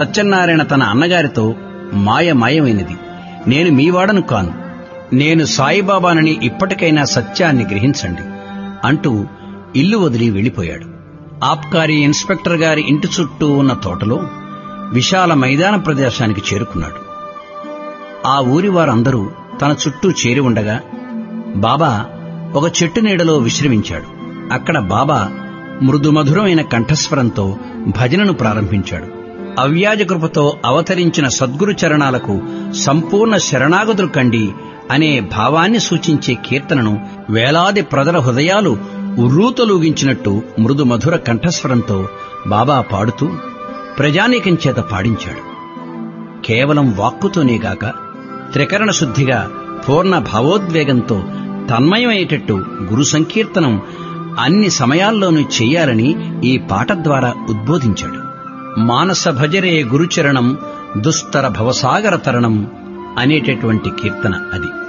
సత్యనారాయణ తన అన్నగారితో మాయ మాయమైనది నేను మీవాడను కాను నేను సాయిబాబానని ఇప్పటికైనా సత్యాన్ని గ్రహించండి అంటూ ఇల్లు వదిలి వెళ్లిపోయాడు ఆబ్కారీ ఇన్స్పెక్టర్ గారి ఇంటి చుట్టూ ఉన్న తోటలో విశాల మైదాన ప్రదేశానికి చేరుకున్నాడు ఆ ఊరి వారందరూ తన చుట్టూ చేరి ఉండగా బాబా ఒక చెట్టు నీడలో విశ్రమించాడు అక్కడ బాబా మృదుమధురమైన కంఠస్వరంతో భజనను ప్రారంభించాడు అవ్యాజ కృపతో అవతరించిన సద్గురు చరణాలకు సంపూర్ణ శరణాగతులు కండి అనే భావాన్ని సూచించే కీర్తనను వేలాది ప్రజల హృదయాలు ఉర్రూతలూగించినట్టు మృదుమధుర కంఠస్వరంతో బాబా పాడుతూ ప్రజానీకం చేత పాడించాడు కేవలం వాక్కుతోనేగాక త్రికరణ శుద్ధిగా పూర్ణ భావోద్వేగంతో తన్మయమయ్యేటట్టు గురు సంకీర్తనం అన్ని సమయాల్లోనూ చెయ్యాలని ఈ పాట ద్వారా ఉద్బోధించాడు మానస భజరే గురుచరణం దుస్తర భవసాగర తరణం అనేటటువంటి కీర్తన అది